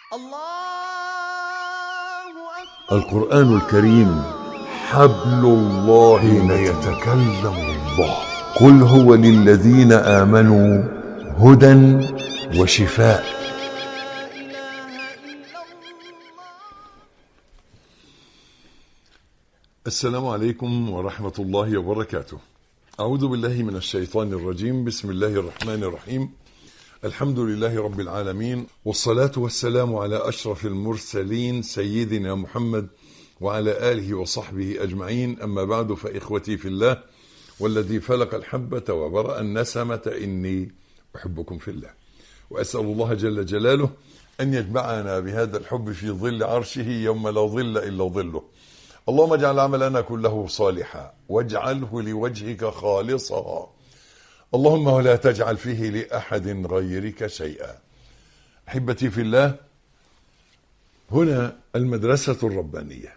الله أكبر القرآن الكريم حبل الله حين يتكلم الله قل هو للذين آمنوا هدى وشفاء لا إله إلا الله السلام عليكم ورحمة الله وبركاته أعوذ بالله من الشيطان الرجيم بسم الله الرحمن الرحيم الحمد لله رب العالمين والصلاة والسلام على أشرف المرسلين سيدنا محمد وعلى آله وصحبه أجمعين أما بعد فإخوتي في الله والذي فلق الحبة وبرأ النسمة إني أحبكم في الله وأسأل الله جل جلاله أن يجمعنا بهذا الحب في ظل عرشه يوم لا ظل إلا ظله اللهم اجعل عملنا كله صالحا واجعله لوجهك خالصا اللهم ولا تجعل فيه لأحد غيرك شيئا أحبتي في الله هنا المدرسة الربانية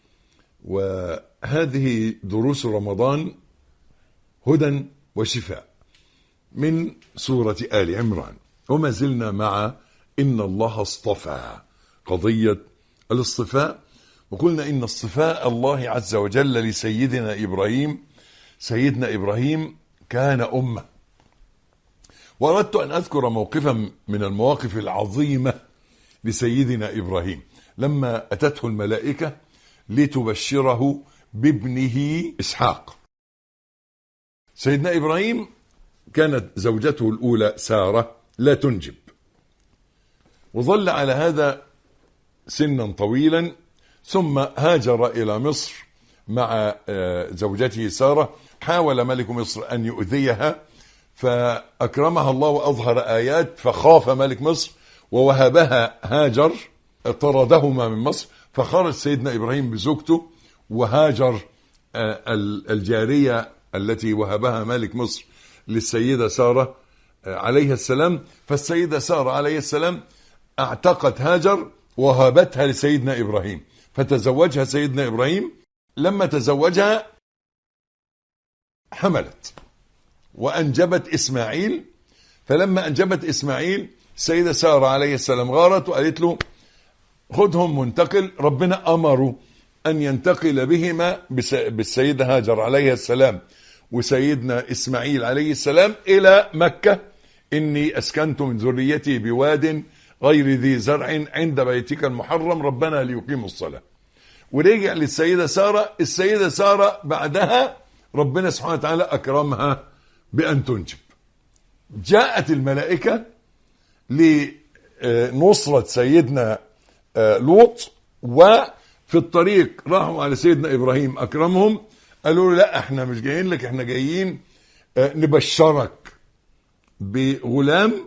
وهذه دروس رمضان هدى وشفاء من سورة آل عمران وما زلنا مع إن الله اصطفى قضية الاصطفاء وقلنا إن اصطفاء الله عز وجل لسيدنا إبراهيم سيدنا إبراهيم كان أمة وأردت أن أذكر موقفا من المواقف العظيمة لسيدنا إبراهيم لما أتته الملائكة لتبشره بابنه إسحاق سيدنا إبراهيم كانت زوجته الأولى سارة لا تنجب وظل على هذا سنا طويلا ثم هاجر إلى مصر مع آه، زوجته سارة حاول ملك مصر أن يؤذيها فأكرمها الله وأظهر آيات فخاف ملك مصر ووهبها هاجر طردهما من مصر فخرج سيدنا إبراهيم بزوجته وهاجر آه، ال- الجارية التي وهبها ملك مصر للسيدة سارة آه، عليها السلام فالسيدة سارة عليه السلام اعتقت هاجر وهبتها لسيدنا إبراهيم فتزوجها سيدنا إبراهيم لما تزوجها حملت وأنجبت إسماعيل فلما أنجبت إسماعيل السيدة سارة عليه السلام غارت وقالت له خذهم منتقل ربنا أمره أن ينتقل بهما بس- بالسيدة هاجر عليه السلام وسيدنا إسماعيل عليه السلام إلى مكة إني أسكنت من ذريتي بواد غير ذي زرع عند بيتك المحرم ربنا ليقيموا الصلاة ورجع للسيدة سارة السيدة سارة بعدها ربنا سبحانه وتعالى أكرمها بأن تنجب جاءت الملائكة لنصرة سيدنا آه، لوط وفي الطريق راحوا على سيدنا إبراهيم أكرمهم قالوا له لا احنا مش جايين لك احنا جايين آه، نبشرك بغلام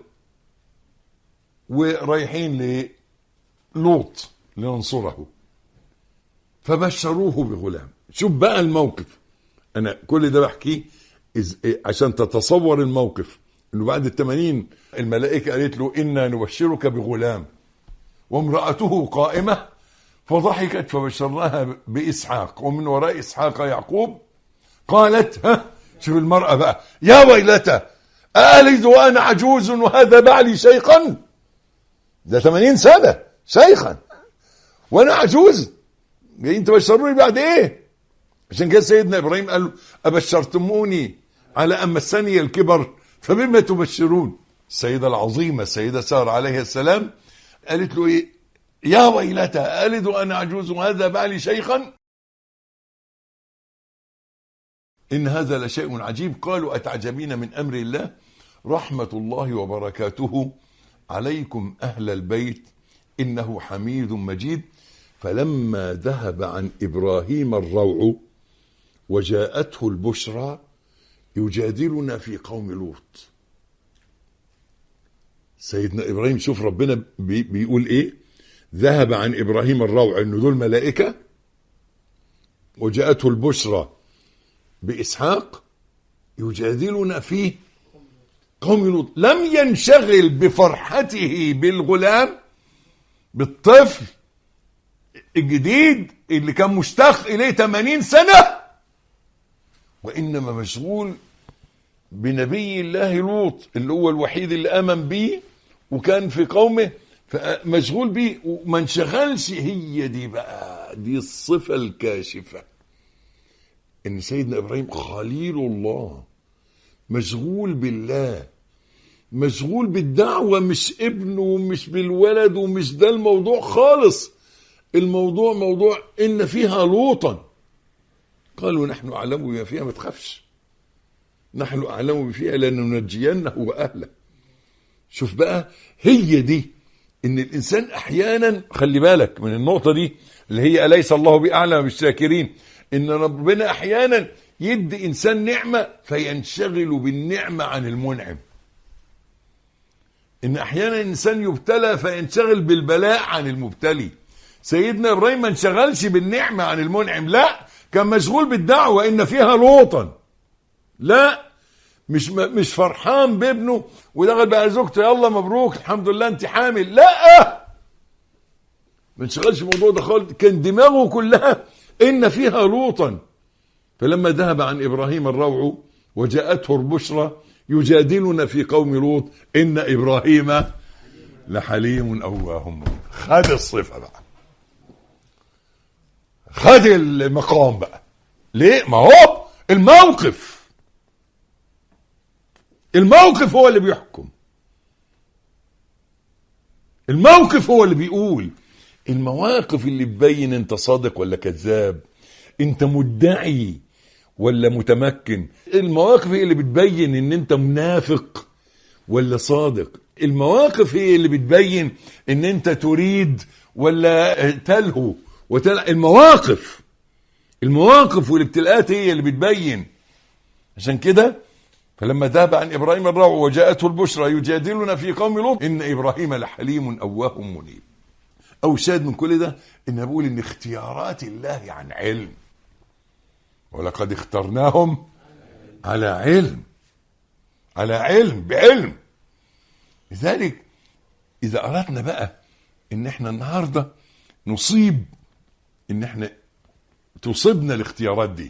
ورايحين للوط لننصره فبشروه بغلام شوف بقى الموقف انا كل ده بحكيه إز- إيه، عشان تتصور الموقف انه بعد التمانين الملائكة قالت له انا نبشرك بغلام وامرأته قائمة فضحكت فبشرناها بإسحاق ومن وراء إسحاق يعقوب قالت ها شوف المرأة بقى يا ويلتى ألد وأنا عجوز وهذا بعلي شيخا ده 80 سنة شيخا وأنا عجوز جايين تبشروني بعد إيه عشان كده سيدنا إبراهيم قال له أبشرتموني على أن مسني الكبر فبما تبشرون السيدة العظيمة السيدة سارة عليه السلام قالت له إيه يا ويلتى ألد وأنا عجوز وهذا بعلي شيخا إن هذا لشيء عجيب قالوا أتعجبين من أمر الله رحمة الله وبركاته عليكم أهل البيت إنه حميد مجيد فلما ذهب عن إبراهيم الروع وجاءته البشرى يجادلنا في قوم لوط سيدنا إبراهيم شوف ربنا بي بيقول إيه ذهب عن إبراهيم الروع إنه دول ملائكة وجاءته البشرى بإسحاق يجادلنا فيه قوم لوط لم ينشغل بفرحته بالغلام بالطفل الجديد اللي كان مشتاق إليه 80 سنة وإنما مشغول بنبي الله لوط اللي هو الوحيد اللي آمن بيه وكان في قومه فمشغول بيه وما انشغلش هي دي بقى دي الصفة الكاشفة ان سيدنا ابراهيم خليل الله مشغول بالله مشغول بالدعوة مش ابنه ومش بالولد ومش ده الموضوع خالص الموضوع موضوع ان فيها لوطا قالوا نحن اعلم بما فيها ما تخافش نحن اعلم بما فيها لننجينه واهله شوف بقى هي دي ان الانسان احيانا خلي بالك من النقطه دي اللي هي اليس الله باعلم بالشاكرين ان ربنا احيانا يدي انسان نعمه فينشغل بالنعمه عن المنعم ان احيانا الانسان يبتلى فينشغل بالبلاء عن المبتلي سيدنا ابراهيم ما انشغلش بالنعمه عن المنعم لا كان مشغول بالدعوه ان فيها لوطا لا مش مش فرحان بابنه ودخل بقى زوجته يلا مبروك الحمد لله انت حامل لا ما انشغلش الموضوع ده خالص كان دماغه كلها ان فيها لوطا فلما ذهب عن ابراهيم الروع وجاءته البشرى يجادلنا في قوم لوط ان ابراهيم لحليم اواه منيب خد الصفه بقى خد المقام بقى ليه ما هو الموقف الموقف هو اللي بيحكم الموقف هو اللي بيقول المواقف اللي تبين انت صادق ولا كذاب انت مدعي ولا متمكن المواقف هي اللي بتبين ان انت منافق ولا صادق المواقف هي اللي بتبين ان انت تريد ولا تلهو وتل... المواقف المواقف والابتلاءات هي اللي بتبين عشان كده فلما ذهب عن ابراهيم الروع وجاءته البشرى يجادلنا في قوم لوط ان ابراهيم لحليم اواه منيب او شاهد من كل ده ان بقول ان اختيارات الله عن علم ولقد اخترناهم على علم على علم بعلم لذلك اذا اردنا بقى ان احنا النهارده نصيب ان احنا تصيبنا الاختيارات دي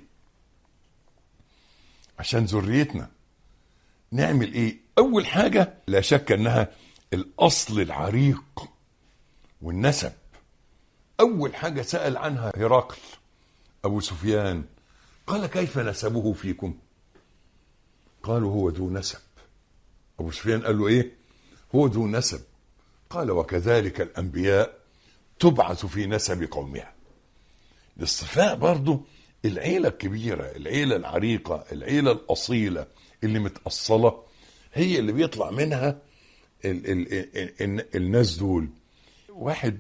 عشان ذريتنا نعمل ايه اول حاجة لا شك انها الاصل العريق والنسب اول حاجة سأل عنها هرقل ابو سفيان قال كيف نسبه فيكم قالوا هو ذو نسب ابو سفيان قال له ايه هو ذو نسب قال وكذلك الانبياء تبعث في نسب قومها الاصطفاء برضو العيلة الكبيرة العيلة العريقة العيلة الأصيلة اللي متأصلة هي اللي بيطلع منها ال ال ال ال الناس دول واحد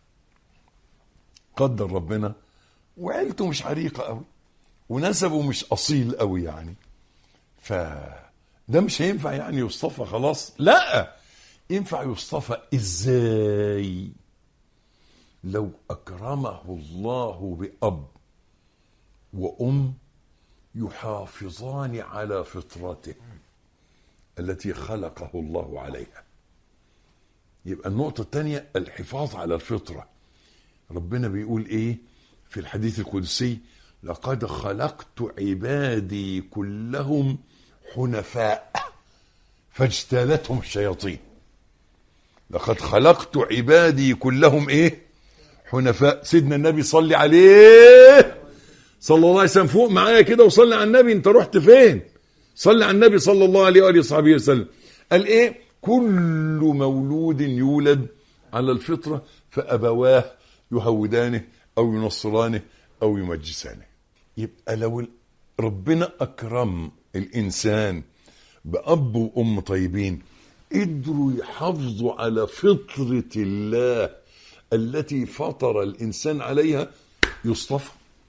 قدر ربنا وعيلته مش عريقة قوي ونسبه مش أصيل قوي يعني ف ده مش هينفع يعني يصطفى خلاص لا ينفع يصطفى ازاي لو أكرمه الله بأب وأم يحافظان على فطرته التي خلقه الله عليها يبقى النقطة الثانية الحفاظ على الفطرة ربنا بيقول ايه في الحديث القدسي لقد خلقت عبادي كلهم حنفاء فاجتالتهم الشياطين لقد خلقت عبادي كلهم ايه حنفاء سيدنا النبي صلي عليه صلى الله عليه وسلم فوق معايا كده وصلي على النبي انت رحت فين صلي على النبي صلى الله عليه واله وصحبه وسلم قال ايه كل مولود يولد على الفطره فابواه يهودانه او ينصرانه او يمجسانه يبقى لو ربنا اكرم الانسان باب وام طيبين قدروا يحافظوا على فطره الله التي فطر الانسان عليها يصطفى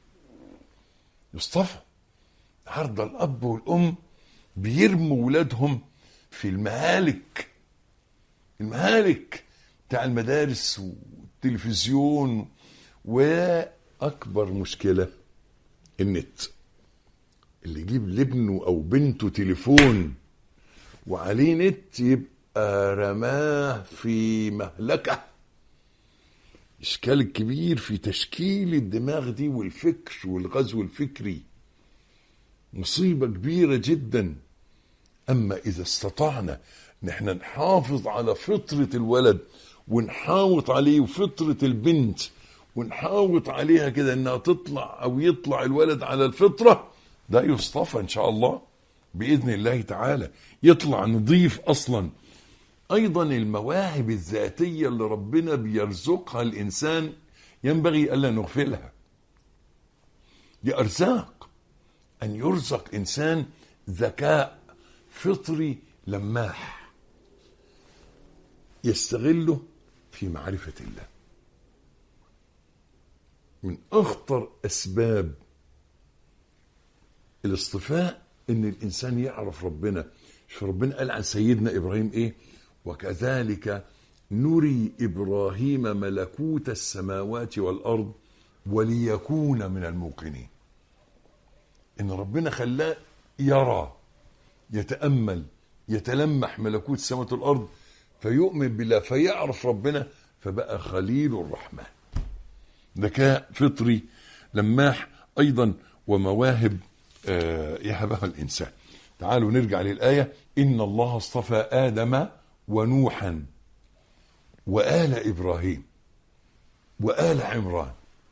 يصطفى النهارده الاب والام بيرموا ولادهم في المهالك المهالك بتاع المدارس والتلفزيون واكبر مشكله النت اللي يجيب لابنه او بنته تليفون وعليه نت يبقى رماه في مهلكه اشكال كبير في تشكيل الدماغ دي والفكر والغزو الفكري مصيبة كبيرة جدا أما إذا استطعنا نحن نحافظ على فطرة الولد ونحاوط عليه وفطرة البنت ونحاوط عليها كده انها تطلع او يطلع الولد على الفطرة ده يصطفى ان شاء الله بإذن الله تعالى يطلع نظيف اصلا ايضا المواهب الذاتية اللي ربنا بيرزقها الانسان ينبغي الا نغفلها دي ارزاق ان يرزق انسان ذكاء فطري لماح يستغله في معرفة الله من أخطر أسباب الاصطفاء إن الإنسان يعرف ربنا شوف ربنا قال عن سيدنا إبراهيم إيه وكذلك نري إبراهيم ملكوت السماوات والأرض وليكون من الموقنين إن ربنا خلاه يرى يتأمل يتلمح ملكوت السماوات والأرض فيؤمن بالله فيعرف ربنا فبقى خليل الرحمن ذكاء فطري لماح أيضا ومواهب آه، يهبها الإنسان تعالوا نرجع للآية إن الله اصطفى آدم ونوحا وآل إبراهيم وآل عمران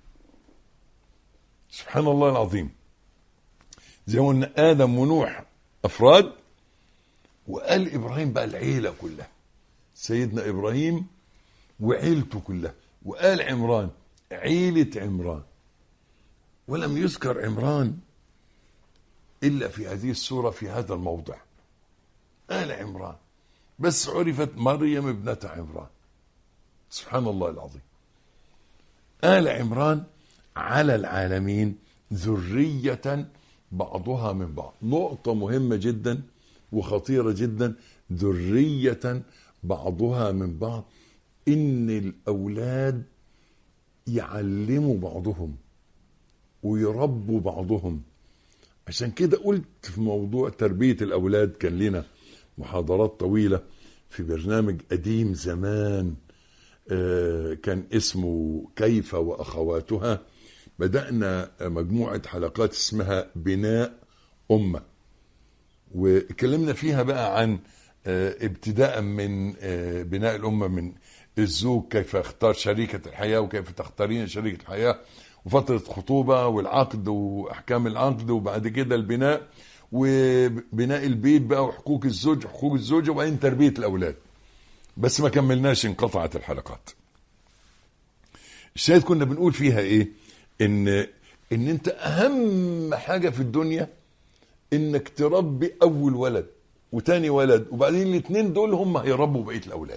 سبحان الله العظيم زي ما قلنا آدم ونوح أفراد وآل إبراهيم بقى العيلة كلها سيدنا إبراهيم وعيلته كلها وآل عمران عيلة عمران ولم يذكر عمران إلا في هذه السورة في هذا الموضع آل عمران بس عرفت مريم ابنة عمران سبحان الله العظيم آل عمران على العالمين ذرية بعضها من بعض نقطة مهمة جدا وخطيرة جدا ذرية بعضها من بعض إن الأولاد يعلموا بعضهم ويربوا بعضهم عشان كده قلت في موضوع تربية الأولاد كان لنا محاضرات طويلة في برنامج قديم زمان آه، كان اسمه كيف وأخواتها بدأنا مجموعة حلقات اسمها بناء أمة واتكلمنا فيها بقى عن آه، ابتداء من آه، بناء الأمة من الزوج كيف يختار شريكة الحياة وكيف تختارين شريكة الحياة وفترة خطوبة والعقد وأحكام العقد وبعد كده البناء وبناء البيت بقى وحقوق الزوج حقوق الزوجة وبعدين تربية الأولاد بس ما كملناش انقطعت الحلقات الشاهد كنا بنقول فيها ايه ان ان انت اهم حاجة في الدنيا انك تربي اول ولد وتاني ولد وبعدين الاثنين دول هم هيربوا بقية الاولاد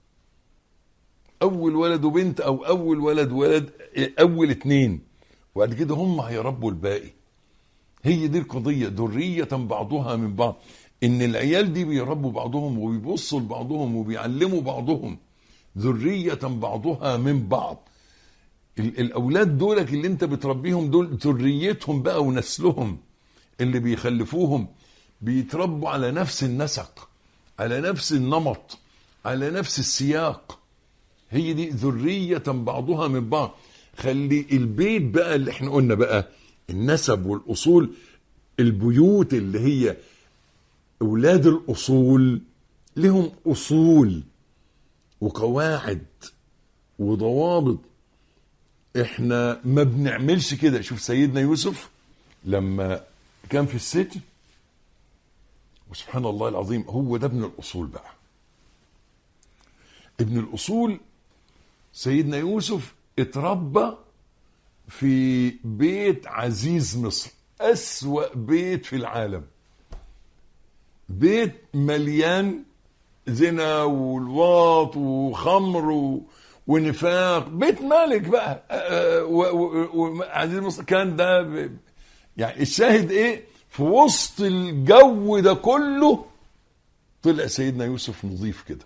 اول ولد وبنت او اول ولد ولد اول اتنين وبعد كده هم هيربوا الباقي هي دي القضية ذرية بعضها من بعض ان العيال دي بيربوا بعضهم وبيبصوا لبعضهم وبيعلموا بعضهم ذرية بعضها من بعض ال- الاولاد دولك اللي انت بتربيهم دول ذريتهم بقى ونسلهم اللي بيخلفوهم بيتربوا على نفس النسق على نفس النمط على نفس السياق هي دي ذرية بعضها من بعض خلي البيت بقى اللي احنا قلنا بقى النسب والأصول البيوت اللي هي أولاد الأصول لهم أصول وقواعد وضوابط احنا ما بنعملش كده شوف سيدنا يوسف لما كان في السجن وسبحان الله العظيم هو ده ابن الأصول بقى ابن الأصول سيدنا يوسف اتربى في بيت عزيز مصر أسوأ بيت في العالم بيت مليان زنا والواط وخمر و... ونفاق بيت مالك بقى آه، و- و- وعزيز مصر كان ده ب... يعني الشاهد ايه في وسط الجو ده كله طلع سيدنا يوسف نظيف كده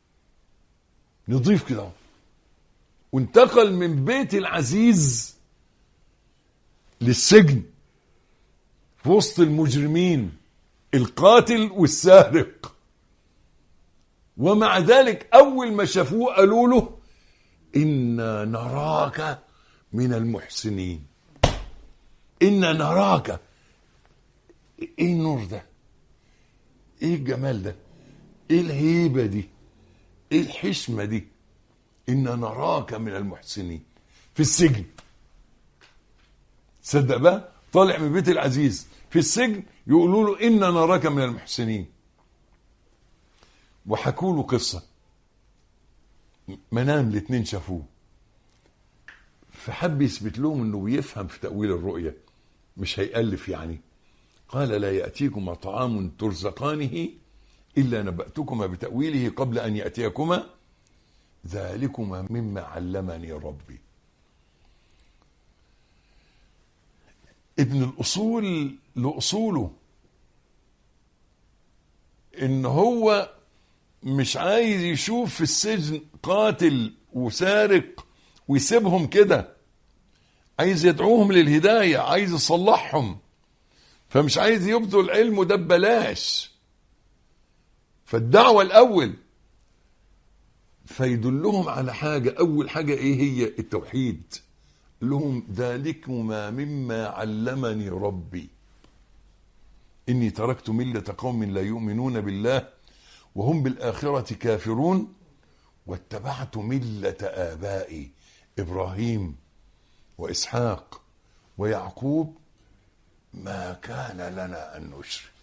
نظيف كده وانتقل من بيت العزيز للسجن في وسط المجرمين القاتل والسارق ومع ذلك اول ما شافوه قالوا له انا نراك من المحسنين انا نراك ايه النور ده ايه الجمال ده ايه الهيبه دي ايه الحشمه دي إن نراك من المحسنين في السجن تصدق بقى طالع من بيت العزيز في السجن يقولوا له إن نراك من المحسنين وحكوا له قصة منام الاتنين شافوه فحب يثبت لهم انه بيفهم في تأويل الرؤية مش هيألف يعني قال لا يأتيكما طعام ترزقانه إلا نبأتكما بتأويله قبل أن يأتيكما ذلكما مما علمني ربي ابن الأصول لأصوله إن هو مش عايز يشوف في السجن قاتل وسارق ويسيبهم كده عايز يدعوهم للهداية عايز يصلحهم فمش عايز يبذل علمه ده ببلاش فالدعوة الأول فيدلهم على حاجة أول حاجة إيه هي التوحيد لهم ذلكما مما علمني ربي إني تركت ملة قوم لا يؤمنون بالله وهم بالآخرة كافرون واتبعت ملة آبائي إبراهيم وإسحاق ويعقوب ما كان لنا أن نشرك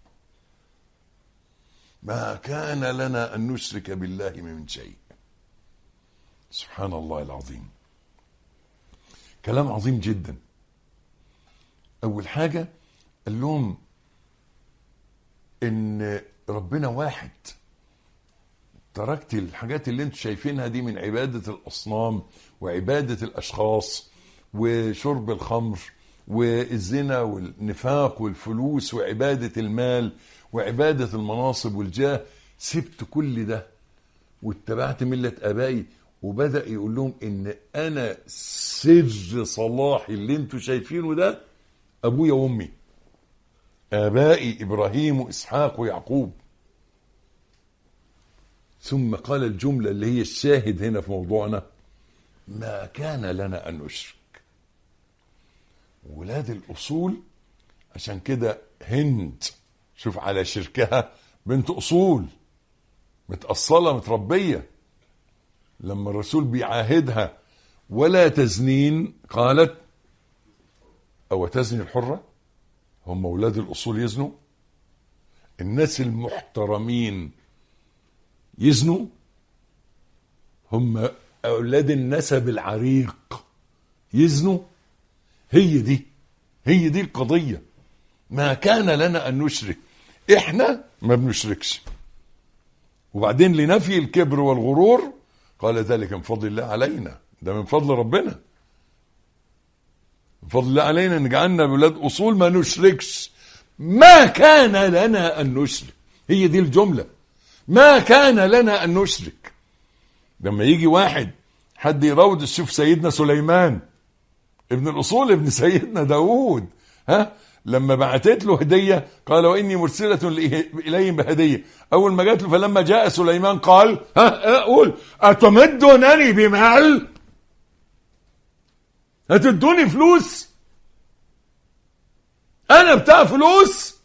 ما كان لنا أن نشرك بالله من شيء سبحان الله العظيم كلام عظيم جدا أول حاجة قال لهم إن ربنا واحد تركت الحاجات اللي انتم شايفينها دي من عبادة الأصنام وعبادة الأشخاص وشرب الخمر والزنا والنفاق والفلوس وعبادة المال وعبادة المناصب والجاه سبت كل ده واتبعت ملة آبائي وبدأ يقول لهم إن أنا سر صلاحي اللي انتم شايفينه ده أبويا وأمي آبائي إبراهيم وإسحاق ويعقوب ثم قال الجملة اللي هي الشاهد هنا في موضوعنا ما كان لنا أن نشرك ولاد الأصول عشان كده هند شوف على شركها بنت أصول متأصلة متربية لما الرسول بيعاهدها ولا تزنين قالت أو تزني الحرة هم أولاد الأصول يزنوا الناس المحترمين يزنوا هم أولاد النسب العريق يزنوا هي دي هي دي القضية ما كان لنا أن نشرك إحنا ما بنشركش وبعدين لنفي الكبر والغرور قال ذلك من فضل الله علينا ده من فضل ربنا من فضل الله علينا ان جعلنا بولاد اصول ما نشركش ما كان لنا ان نشرك هي دي الجمله ما كان لنا ان نشرك لما يجي واحد حد يراود يشوف سيدنا سليمان ابن الاصول ابن سيدنا داوود ها لما بعتت له هديه قال واني مرسله اليهم بهديه اول ما جات له فلما جاء سليمان قال ها اقول اتمدونني بمال هتدوني فلوس انا بتاع فلوس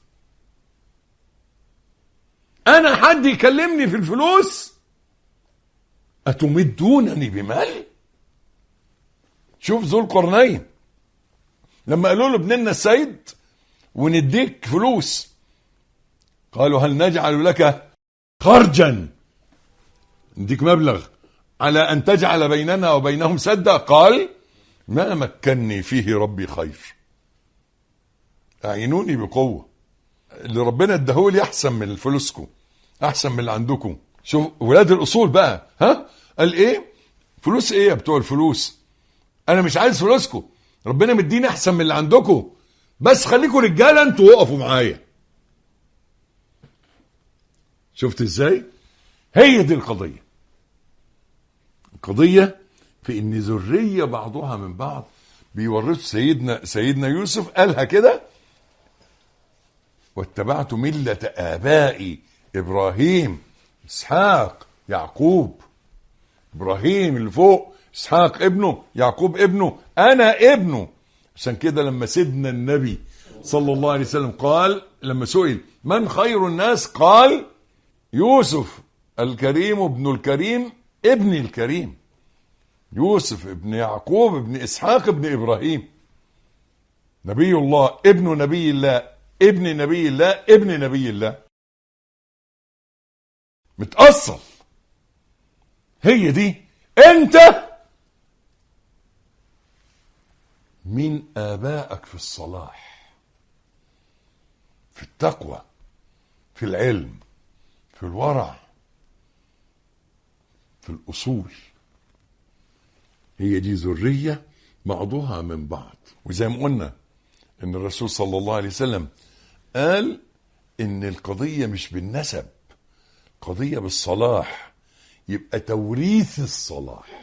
انا حد يكلمني في الفلوس اتمدونني بمال شوف ذو القرنين لما قالوا له ابن لنا السيد ونديك فلوس قالوا هل نجعل لك خرجا نديك مبلغ على ان تجعل بيننا وبينهم سدا قال ما مكني فيه ربي خير اعينوني بقوه اللي ربنا اداهولي احسن من فلوسكم احسن من اللي عندكم شوف ولاد الاصول بقى ها قال ايه فلوس ايه يا بتوع الفلوس انا مش عايز فلوسكم ربنا مديني احسن من اللي عندكم بس خليكم رجاله انتوا وقفوا معايا شفت ازاي هي دي القضيه القضيه في ان ذريه بعضها من بعض بيورثوا سيدنا سيدنا يوسف قالها كده واتبعت مله ابائي ابراهيم اسحاق يعقوب ابراهيم اللي فوق اسحاق ابنه يعقوب ابنه انا ابنه عشان كده لما سيدنا النبي صلى الله عليه وسلم قال لما سئل من خير الناس قال يوسف الكريم ابن الكريم ابن الكريم يوسف ابن يعقوب ابن اسحاق ابن ابراهيم نبي الله ابن نبي الله ابن نبي الله ابن نبي الله متأصل هي دي انت من ابائك في الصلاح في التقوى في العلم في الورع في الاصول هي دي ذريه بعضها من بعض وزي ما قلنا ان الرسول صلى الله عليه وسلم قال ان القضيه مش بالنسب قضيه بالصلاح يبقى توريث الصلاح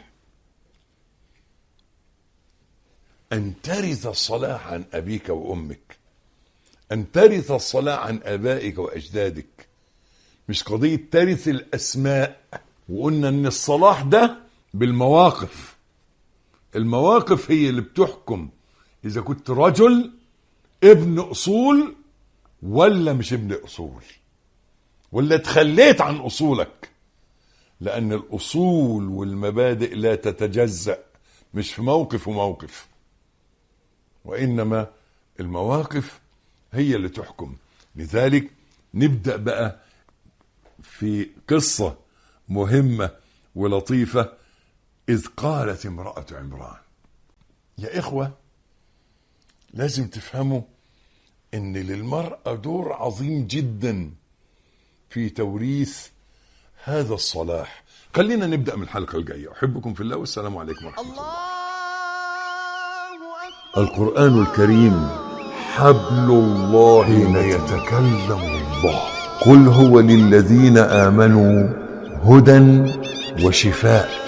ان ترث الصلاح عن ابيك وامك ان ترث الصلاح عن ابائك واجدادك مش قضيه ترث الاسماء وقلنا ان الصلاح ده بالمواقف المواقف هي اللي بتحكم اذا كنت رجل ابن اصول ولا مش ابن اصول ولا تخليت عن اصولك لان الاصول والمبادئ لا تتجزا مش في موقف وموقف وانما المواقف هي اللي تحكم لذلك نبدا بقى في قصه مهمه ولطيفه اذ قالت امراه عمران يا اخوه لازم تفهموا ان للمراه دور عظيم جدا في توريث هذا الصلاح خلينا نبدا من الحلقه الجايه احبكم في الله والسلام عليكم ورحمه الله الله أكبر القرآن الكريم حبل الله حين يتكلم الله قل هو للذين آمنوا هدى وشفاء